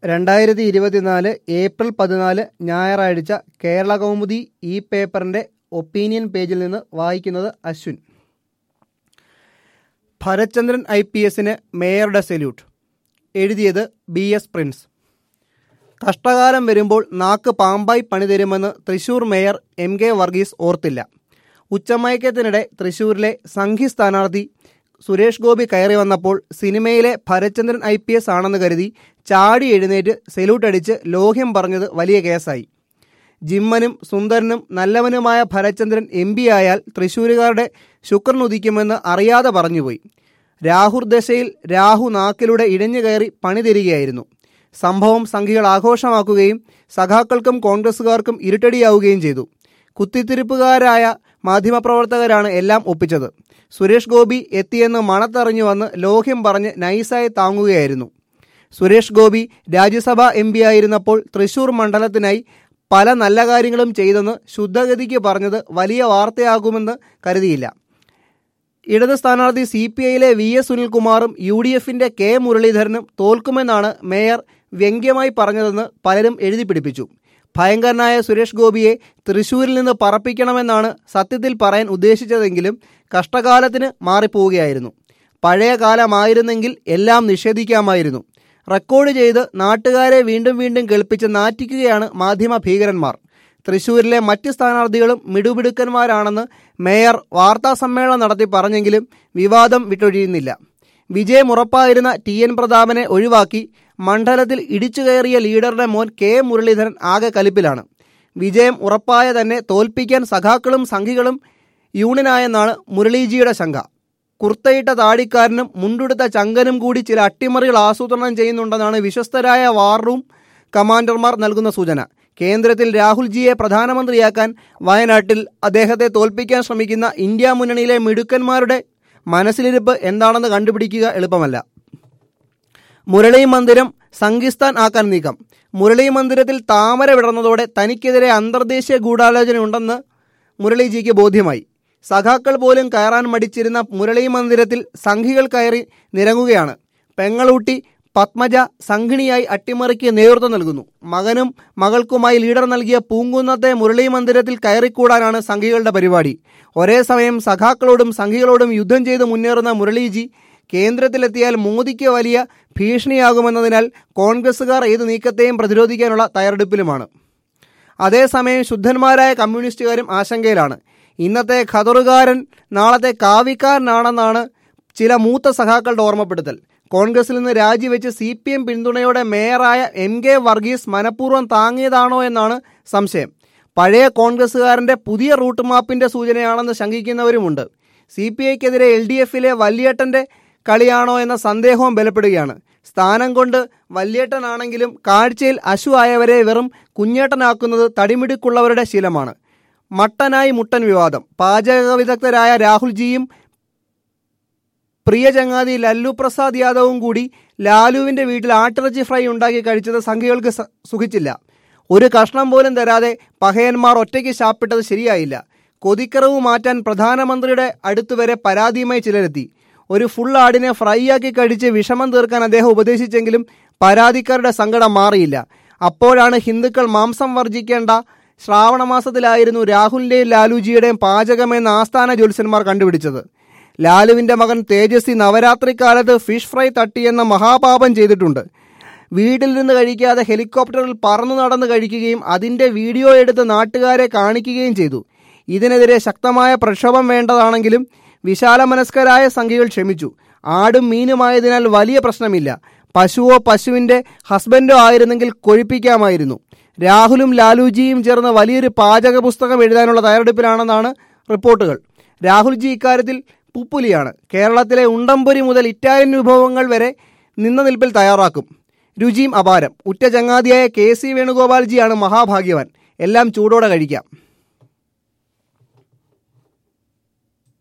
രണ്ടായിരത്തി ഇരുപത്തിനാല് ഏപ്രിൽ പതിനാല് ഞായറാഴ്ച കേരള കൗമുദി ഈ പേപ്പറിൻ്റെ ഒപ്പീനിയൻ പേജിൽ നിന്ന് വായിക്കുന്നത് അശ്വിൻ ഭരത്ചന്ദ്രൻ ഐ പി എസിന് മേയറുടെ സല്യൂട്ട് എഴുതിയത് ബി എസ് പ്രിൻസ് കഷ്ടകാലം വരുമ്പോൾ നാക്ക് പാമ്പായി പണിതരുമെന്ന് Thrissur mayor M K Varghese ഓർത്തില്ല ഉച്ചമയക്കത്തിനിടെ തൃശൂരിലെ സംഘി സ്ഥാനാർത്ഥി സുരേഷ് ഗോപി കയറി വന്നപ്പോൾ സിനിമയിലെ ഭരത്ചന്ദ്രൻ ഐ പി എസ് ആണെന്ന് കരുതി ചാടി എഴുന്നേറ്റ് സല്യൂട്ട് അടിച്ച് ലോഹ്യം പറഞ്ഞത് വലിയ കേസായി ജിമ്മനും സുന്ദരനും നല്ലവനുമായ ഭരത്ചന്ദ്രൻ എം പി ആയാൽ തൃശ്ശൂരുകാരുടെ ശുക്രനുദിക്കുമെന്ന് അറിയാതെ പറഞ്ഞുപോയി രാഹുർ ദശയിൽ രാഹു നാക്കിലൂടെ ഇഴഞ്ഞു കയറി പണിതിരികയായിരുന്നു സംഭവം സംഘികൾ ആഘോഷമാക്കുകയും സഖാക്കൾക്കും കോൺഗ്രസുകാർക്കും ഇരുട്ടടിയാവുകയും ചെയ്തു കുത്തിത്തിരിപ്പുകാരായ മാധ്യമപ്രവർത്തകരാണ് എല്ലാം ഒപ്പിച്ചത് സുരേഷ് ഗോപി എത്തിയെന്ന് മണത്തറിഞ്ഞു വന്ന് ലോഹ്യം പറഞ്ഞ് നൈസായി താങ്ങുകയായിരുന്നു സുരേഷ് ഗോപി രാജ്യസഭാ എം പി ആയിരുന്നപ്പോൾ തൃശൂർ മണ്ഡലത്തിനായി പല നല്ല കാര്യങ്ങളും ചെയ്തെന്ന് ശുദ്ധഗതിക്ക് പറഞ്ഞത് വലിയ വാർത്തയാകുമെന്ന് കരുതിയില്ല ഇടത് സ്ഥാനാർത്ഥി സി പി ഐയിലെ വി എസ് സുനിൽകുമാറും യു ഡി എഫിന്റെ കെ മുരളീധരനും തോൽക്കുമെന്നാണ് മേയർ വ്യംഗ്യമായി പറഞ്ഞതെന്ന് പലരും എഴുതി പിടിപ്പിച്ചു ഭയങ്കരനായ സുരേഷ് ഗോപിയെ തൃശൂരിൽ നിന്ന് പറപ്പിക്കണമെന്നാണ് സത്യത്തിൽ പറയാൻ ഉദ്ദേശിച്ചതെങ്കിലും കഷ്ടകാലത്തിന് മാറിപ്പോവുകയായിരുന്നു പഴയ കാലമായിരുന്നെങ്കിൽ എല്ലാം നിഷേധിക്കാമായിരുന്നു റെക്കോർഡ് ചെയ്ത് നാട്ടുകാരെ വീണ്ടും വീണ്ടും കേൾപ്പിച്ച് നാറ്റിക്കുകയാണ് മാധ്യമ ഭീകരന്മാർ തൃശൂരിലെ മറ്റ് സ്ഥാനാർത്ഥികളും മിടുമിടുക്കന്മാരാണെന്ന് മേയർ വാർത്താ സമ്മേളനം നടത്തി പറഞ്ഞെങ്കിലും വിവാദം വിട്ടൊഴിയുന്നില്ല വിജയം ഉറപ്പായിരുന്ന ടി എൻ പ്രതാപനെ ഒഴിവാക്കി മണ്ഡലത്തിൽ ഇടിച്ചു കയറിയ ലീഡറുടെ മോൻ കെ മുരളീധരൻ ആകെ കലിപ്പിലാണ് വിജയം ഉറപ്പായ തന്നെ തോൽപ്പിക്കാൻ സഖാക്കളും സംഘികളും യൂണിനായെന്നാണ് മുരളീജിയുടെ ശങ്ക കുർത്തയിട്ട താടിക്കാരനും മുണ്ടുടുത്ത ചങ്കനും കൂടി ചില അട്ടിമറികൾ ആസൂത്രണം ചെയ്യുന്നുണ്ടെന്നാണ് വിശ്വസ്തരായ വാർ റൂം കമാൻഡർമാർ നൽകുന്ന സൂചന കേന്ദ്രത്തിൽ രാഹുൽജിയെ പ്രധാനമന്ത്രിയാക്കാൻ വയനാട്ടിൽ അദ്ദേഹത്തെ തോൽപ്പിക്കാൻ ശ്രമിക്കുന്ന ഇന്ത്യ മുന്നണിയിലെ മിടുക്കന്മാരുടെ മനസ്സിലിരിപ്പ് എന്താണെന്ന് കണ്ടുപിടിക്കുക എളുപ്പമല്ല മുരളി മന്ദിരം സംഘിസ്ഥാൻ ആക്കാൻ നീക്കം മുരളി മന്ദിരത്തിൽ താമര വിടർന്നതോടെ തനിക്കെതിരെ അന്തർദേശീയ ഗൂഢാലോചന ഉണ്ടെന്ന് മുരളിജിക്ക് ബോധ്യമായി സഖാക്കൾ പോലും കയറാൻ മടിച്ചിരുന്ന മുരളി മന്ദിരത്തിൽ സംഘികൾ കയറി നിരങ്ങുകയാണ് പെങ്ങളൂട്ടി പത്മജ സംഘിണിയായി അട്ടിമറിക്ക് നേതൃത്വം നൽകുന്നു മകനും മകൾക്കുമായി ലീഡർ നൽകിയ പൂങ്കുന്നത്തെ മുരളി മന്ദിരത്തിൽ കയറിക്കൂടാനാണ് സംഘികളുടെ പരിപാടി ഒരേ സമയം സഖാക്കളോടും സംഘികളോടും യുദ്ധം ചെയ്ത് മുന്നേറുന്ന മുരളീജി കേന്ദ്രത്തിലെത്തിയാൽ മോദിക്ക് വലിയ ഭീഷണിയാകുമെന്നതിനാൽ കോൺഗ്രസുകാർ ഏത് നീക്കത്തെയും പ്രതിരോധിക്കാനുള്ള തയ്യാറെടുപ്പിലുമാണ് അതേസമയം ശുദ്ധന്മാരായ കമ്മ്യൂണിസ്റ്റുകാരും ആശങ്കയിലാണ് ഇന്നത്തെ ഖദറുകാരൻ നാളത്തെ കാവിക്കാരനാണെന്നാണ് ചില മൂത്ത സഖാക്കളുടെ ഓർമ്മപ്പെടുത്തൽ കോൺഗ്രസിൽ നിന്ന് രാജിവെച്ച് സി പി എം പിന്തുണയോടെ മേയറായ എം കെ വർഗീസ് മനഃപൂർവ്വം താങ്ങിയതാണോ എന്നാണ് സംശയം പഴയ കോൺഗ്രസുകാരൻ്റെ പുതിയ റൂട്ട് മാപ്പിൻ്റെ സൂചനയാണെന്ന് ശങ്കിക്കുന്നവരുമുണ്ട് സി പി ഐക്കെതിരെ എൽ ഡി എഫിലെ വല്യേട്ടൻ്റെ കളിയാണോ എന്ന സന്ദേഹവും ബലപ്പെടുകയാണ് സ്ഥാനം കൊണ്ട് വല്യേട്ടനാണെങ്കിലും കാഴ്ചയിൽ അശു ആയവരെ വെറും കുഞ്ഞേട്ടനാക്കുന്നത് തടിമിടുക്കുള്ളവരുടെ ശീലമാണ് മട്ടനായി മുട്ടൻ വിവാദം പാചക വിദഗ്ധരായ രാഹുൽജിയും പ്രിയ ചങ്ങാതി ലല്ലു പ്രസാദ് യാദവും കൂടി ലാലുവിന്റെ വീട്ടിൽ ആട്ടിറച്ചി ഫ്രൈ ഉണ്ടാക്കി കഴിച്ചത് സംഘികൾക്ക് സുഖിച്ചില്ല ഒരു കഷ്ണം പോലും തരാതെ പഹയന്മാർ ഒറ്റയ്ക്ക് ശാപ്പിട്ടത് ശരിയായില്ല കൊതിക്കറവ് മാറ്റാൻ പ്രധാനമന്ത്രിയുടെ അടുത്തുവരെ പരാതിയുമായി ചിലരെത്തി ഒരു ഫുൾ ആടിനെ ഫ്രൈ ആക്കി കഴിച്ച് വിഷമം തീർക്കാൻ അദ്ദേഹം ഉപദേശിച്ചെങ്കിലും പരാതിക്കാരുടെ സങ്കടം മാറിയില്ല അപ്പോഴാണ് ഹിന്ദുക്കൾ മാംസം വർജിക്കേണ്ട ശ്രാവണ മാസത്തിലായിരുന്നു രാഹുലിന്റെയും ലാലുജിയുടെയും പാചകമെന്ന ആസ്ഥാന ജ്യോത്സ്യന്മാർ കണ്ടുപിടിച്ചത് ലാലുവിന്റെ മകൻ തേജസ്വി നവരാത്രി കാലത്ത് ഫിഷ് ഫ്രൈ തട്ടിയെന്ന മഹാപാപം ചെയ്തിട്ടുണ്ട് വീട്ടിൽ നിന്ന് കഴിക്കാതെ ഹെലികോപ്റ്ററിൽ പറന്നു നടന്ന് കഴിക്കുകയും അതിന്റെ വീഡിയോ എടുത്ത് നാട്ടുകാരെ കാണിക്കുകയും ചെയ്തു ഇതിനെതിരെ ശക്തമായ പ്രക്ഷോഭം വേണ്ടതാണെങ്കിലും വിശാലമനസ്കരായ സംഖ്യകൾ ക്ഷമിച്ചു ആടും മീനുമായതിനാൽ വലിയ പ്രശ്നമില്ല പശുവോ പശുവിന്റെ ഹസ്ബൻഡോ ആയിരുന്നെങ്കിൽ കൊഴിപ്പിക്കാമായിരുന്നു രാഹുലും ലാലുജിയും ചേർന്ന് വലിയൊരു പാചക പുസ്തകം എഴുതാനുള്ള തയ്യാറെടുപ്പിലാണെന്നാണ് റിപ്പോർട്ടുകൾ രാഹുൽജി ഇക്കാര്യത്തിൽ പുപ്പുലിയാണ് കേരളത്തിലെ ഉണ്ടംപൊരി മുതൽ ഇറ്റാലിയൻ വിഭവങ്ങൾ വരെ നിന്ന നിൽപ്പിൽ തയ്യാറാക്കും രുചിയും അപാരം ഉറ്റ ചങ്ങാതിയായ കെ സി വേണുഗോപാൽജിയാണ് മഹാഭാഗ്യവാൻ എല്ലാം ചൂടോടെ കഴിക്കാം